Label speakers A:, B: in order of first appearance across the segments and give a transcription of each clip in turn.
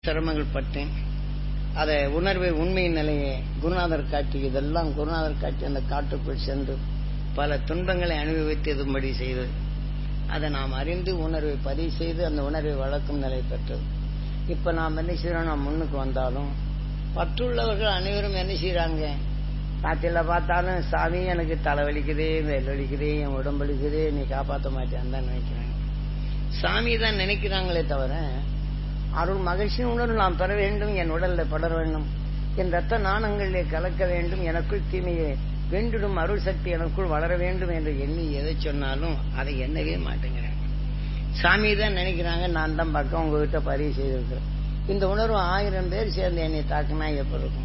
A: சிரமங்கள் பட்டேன் அதை உணர்வை உண்மையின் நிலையை குருநாதர் காட்டி இதெல்லாம் குருநாதர் காட்டி அந்த காட்டுக்குள் சென்று பல துன்பங்களை அனுபவித்ததும்படி செய்தது அதை நாம் அறிந்து உணர்வை பதிவு செய்து அந்த உணர்வை வளர்க்கும் நிலை பெற்றது இப்ப நாம் என்ன செய்யறோம் நாம் முன்னுக்கு வந்தாலும் பற்றுள்ளவர்கள் அனைவரும் என்ன செய்யறாங்க காத்தில பார்த்தாலும் சாமி எனக்கு தலை வலிக்குதே வெல் வலிக்குதே என் உடம்பு வலிக்குதே நீ காப்பாற்ற மாட்டேன்னு தான் நினைக்கிறாங்க சாமி தான் நினைக்கிறாங்களே தவிர அருள் மகிழ்ச்சியின் உணர்வு நாம் பெற வேண்டும் என் உடல்ல படர வேண்டும் என் ரத்த நாணங்களிலே கலக்க வேண்டும் எனக்குள் தீமையை வென்றிடும் அருள் சக்தி எனக்குள் வளர வேண்டும் என்று எண்ணி எதை சொன்னாலும் அதை எண்ணவே மாட்டேங்கிறேன் சாமி தான் நினைக்கிறாங்க நான் தான் பக்கம் உங்ககிட்ட பதிவு செய்திருக்கிறேன் இந்த உணர்வு ஆயிரம் பேர் சேர்ந்து என்னை தாக்குனா எப்படி இருக்கும்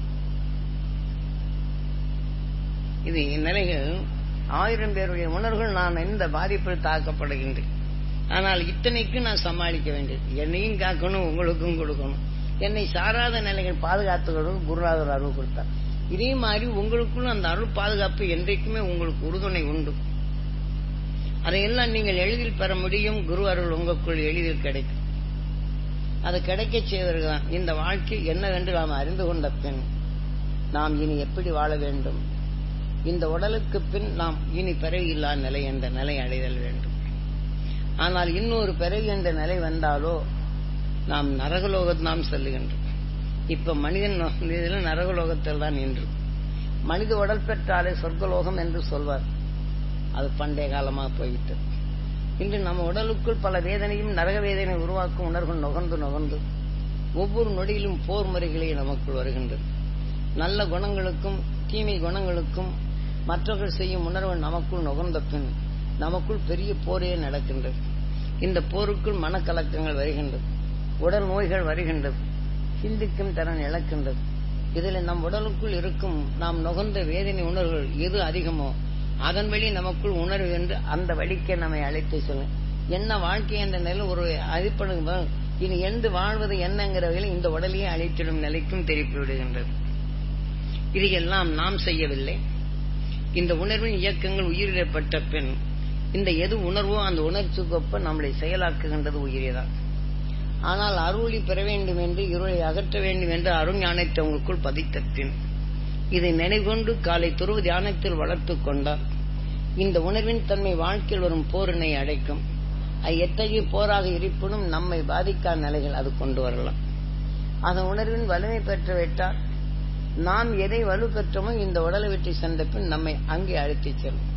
A: இது நிலைகள் ஆயிரம் பேருடைய உணர்வுகள் நான் எந்த பாதிப்பில் தாக்கப்படுகின்றேன் ஆனால் இத்தனைக்கு நான் சமாளிக்க வேண்டியது என்னையும் காக்கணும் உங்களுக்கும் கொடுக்கணும் என்னை சாராத நிலைகள் பாதுகாத்துக்கணும் குருநாதர் அருள் கொடுத்தார் இதே மாதிரி உங்களுக்குள்ள அந்த அருள் பாதுகாப்பு என்றைக்குமே உங்களுக்கு உறுதுணை உண்டு அதையெல்லாம் நீங்கள் எளிதில் பெற முடியும் குரு அருள் உங்களுக்குள் எளிதில் கிடைக்கும் அது கிடைக்க செய்வதற்கு தான் இந்த வாழ்க்கை என்னவென்று நாம் அறிந்து கொண்ட பின் நாம் இனி எப்படி வாழ வேண்டும் இந்த உடலுக்கு பின் நாம் இனி பிறவி இல்லா நிலை என்ற நிலை அடைதல் வேண்டும் ஆனால் இன்னொரு பிறவி என்ற நிலை வந்தாலோ நாம் நரகலோகம் நாம் செல்லுகின்றோம் இப்ப மனிதன் இதில் நரகலோகத்தில் தான் நின்று மனித உடல் பெற்றாலே சொர்க்கலோகம் என்று சொல்வார் அது பண்டைய காலமாக போய்விட்டது இன்று நம்ம உடலுக்குள் பல வேதனையும் நரக வேதனை உருவாக்கும் உணர்வு நுகர்ந்து நுகர்ந்து ஒவ்வொரு நொடியிலும் போர் முறைகளே நமக்குள் வருகின்றது நல்ல குணங்களுக்கும் தீமை குணங்களுக்கும் மற்றவர்கள் செய்யும் உணர்வு நமக்குள் நுகர்ந்த பின் நமக்குள் பெரிய போரே நடக்கின்றது இந்த போருக்குள் மனக்கலக்கங்கள் வருகின்றது உடல் நோய்கள் வருகின்றது சிந்திக்கும் திறன் இழக்கின்றது இதில் நம் உடலுக்குள் இருக்கும் நாம் நுகர்ந்த வேதனை உணர்வுகள் எது அதிகமோ அதன் வழி நமக்குள் உணர்வு என்று அந்த வழிக்கே நம்மை அழைத்து சொல்லும் என்ன வாழ்க்கை என்ற நிலை ஒரு அடிப்படும் இனி எந்து வாழ்வது என்னங்கிற வகையில் இந்த உடலையே அழைத்திடும் நிலைக்கும் திருப்பி விடுகின்றது இதையெல்லாம் நாம் செய்யவில்லை இந்த உணர்வின் இயக்கங்கள் உயிரிழப்பட்ட பின் இந்த எது உணர்வோ அந்த உணர்ச்சிக்கொப்ப நம்மளை செயலாக்குகின்றது உயிரியதான் ஆனால் அருளி பெற வேண்டும் என்று இருளை அகற்ற வேண்டும் என்று அருஞானத்தை உங்களுக்குள் பதித்த பின் இதை நினைவுகொண்டு காலை துருவு தியானத்தில் வளர்த்து கொண்டால் இந்த உணர்வின் தன்மை வாழ்க்கையில் வரும் போரினை அடைக்கும் அது எத்தகைய போராக இருப்பினும் நம்மை பாதிக்காத நிலைகள் அது கொண்டு வரலாம் அதன் உணர்வின் வலிமை பெற்றுவிட்டால் நாம் எதை வலு பெற்றோமோ இந்த உடலை விட்டு சென்ற பின் நம்மை அங்கே அழைத்துச் செல்லும்